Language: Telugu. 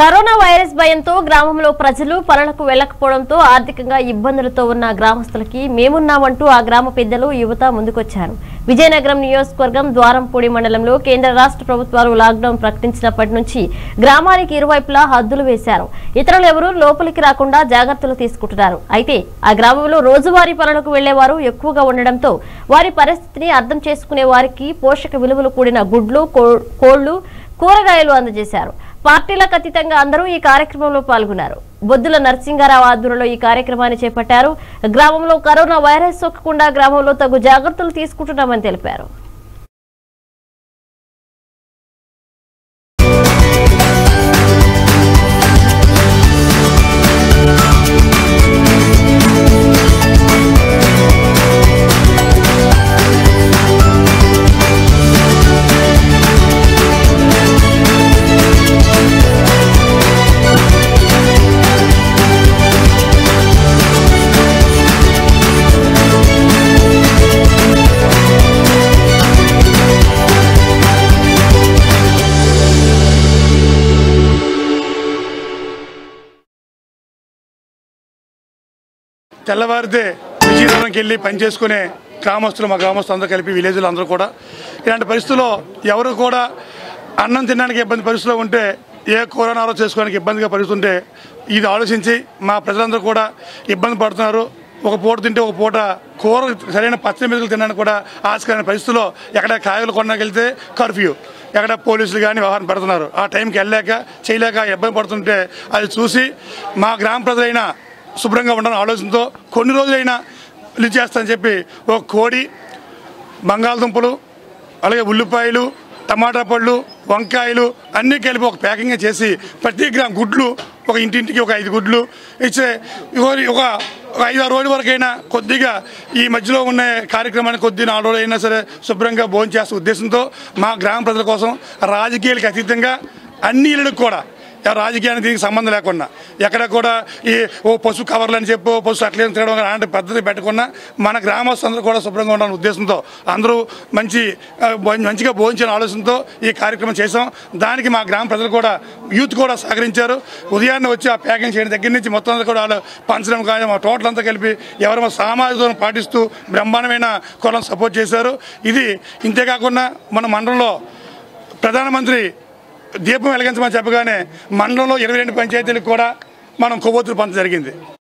కరోనా వైరస్ భయంతో గ్రామంలో ప్రజలు పనులకు వెళ్లకపోవడంతో ఆర్థికంగా ఇబ్బందులతో ఉన్న గ్రామస్తులకి మేమున్నామంటూ ఆ గ్రామ పెద్దలు యువత ముందుకొచ్చారు విజయనగరం నియోజకవర్గం ద్వారంపూడి మండలంలో కేంద్ర రాష్ట్ర ప్రభుత్వాలు లాక్డౌన్ ప్రకటించినప్పటి నుంచి గ్రామానికి ఇరువైపులా హద్దులు వేశారు ఇతరులు ఎవరూ లోపలికి రాకుండా జాగ్రత్తలు తీసుకుంటున్నారు అయితే ఆ గ్రామంలో రోజువారీ పనులకు వెళ్లేవారు ఎక్కువగా ఉండడంతో వారి పరిస్థితిని అర్థం చేసుకునే వారికి పోషక విలువలు కూడిన గుడ్లు కో- కోళ్లు కూరగాయలు అందజేశారు పార్టీలకు అతీతంగా అందరూ ఈ కార్యక్రమంలో పాల్గొన్నారు బొద్దుల నరసింగారావు ఆధ్వర్యంలో ఈ కార్యక్రమాన్ని చేపట్టారు గ్రామంలో కరోనా వైరస్ సోకకుండా గ్రామంలో తగు జాగ్రత్తలు తీసుకుంటున్నామని తెలిపారు తెల్లవారితే విజయనగరంకి వెళ్ళి పని చేసుకునే గ్రామస్తులు మా గ్రామస్తులు అందరూ కలిపి విలేజ్లు అందరూ కూడా ఇలాంటి పరిస్థితుల్లో ఎవరు కూడా అన్నం తినడానికి ఇబ్బంది పరిస్థితిలో ఉంటే ఏ కరోనాలో చేసుకోవడానికి ఇబ్బందిగా పరిస్థితుంటే ఇది ఆలోచించి మా ప్రజలందరూ కూడా ఇబ్బంది పడుతున్నారు ఒక పూట తింటే ఒక పూట కూర సరైన పచ్చని మెతుకులు తినడానికి కూడా ఆస్కారమైన పరిస్థితుల్లో ఎక్కడ కాయలు కొనడానికి వెళ్తే కర్ఫ్యూ ఎక్కడ పోలీసులు కానీ వ్యవహారం పెడుతున్నారు ఆ టైంకి వెళ్ళలేక చేయలేక ఇబ్బంది పడుతుంటే అది చూసి మా గ్రామ ప్రజలైనా శుభ్రంగా ఉండాలని ఆలోచనతో కొన్ని రోజులైనా లిజ్ చేస్తానని చెప్పి ఒక కోడి బంగాళదుంపలు అలాగే ఉల్లిపాయలు టమాటా పళ్ళు వంకాయలు అన్నీ కలిపి ఒక ప్యాకింగ్ చేసి ప్రతి గ్రామ్ గుడ్లు ఒక ఇంటింటికి ఒక ఐదు గుడ్లు ఇచ్చే ఇవ- ఒక ఒక ఐదు ఆరు రోజుల వరకైనా కొద్దిగా ఈ మధ్యలో ఉన్న కార్యక్రమాన్ని కొద్ది నాలుగు రోజులు అయినా సరే శుభ్రంగా భోజనం చేసే ఉద్దేశంతో మా గ్రామ ప్రజల కోసం రాజకీయాలకు అతీతంగా అన్ని ఇళ్ళకి కూడా ఎవరు రాజకీయానికి దీనికి సంబంధం లేకుండా ఎక్కడ కూడా ఈ ఓ పశు కవర్లు అని చెప్పి ఓ పశు అట్లేం తినడం కానీ అలాంటి పద్ధతి పెట్టకుండా మన గ్రామస్తులందరూ కూడా శుభ్రంగా ఉండాలనే ఉద్దేశంతో అందరూ మంచి ఆ, భో- మంచిగా భోజనం ఆలోచనతో ఈ కార్యక్రమం చేసాం దానికి మా గ్రామ ప్రజలు కూడా యూత్ కూడా సహకరించారు ఉదయాన్నే వచ్చి ఆ ప్యాకింగ్ చేయడం దగ్గర నుంచి మొత్తం అంతా కూడా వాళ్ళు పంచడం కానీ మా టోటల్ అంతా కలిపి ఎవరు సామాజిక దూరం పాటిస్తూ బ్రహ్మాండమైన కొలం సపోర్ట్ చేశారు ఇది ఇంతేకాకుండా మన మండలంలో ప్రధానమంత్రి దీపం వెలిగించమని చెప్పగానే మండలంలో ఇరవై రెండు పంచాయతీలకు కూడా మనం కొవ్వొత్తులు పంచ జరిగింది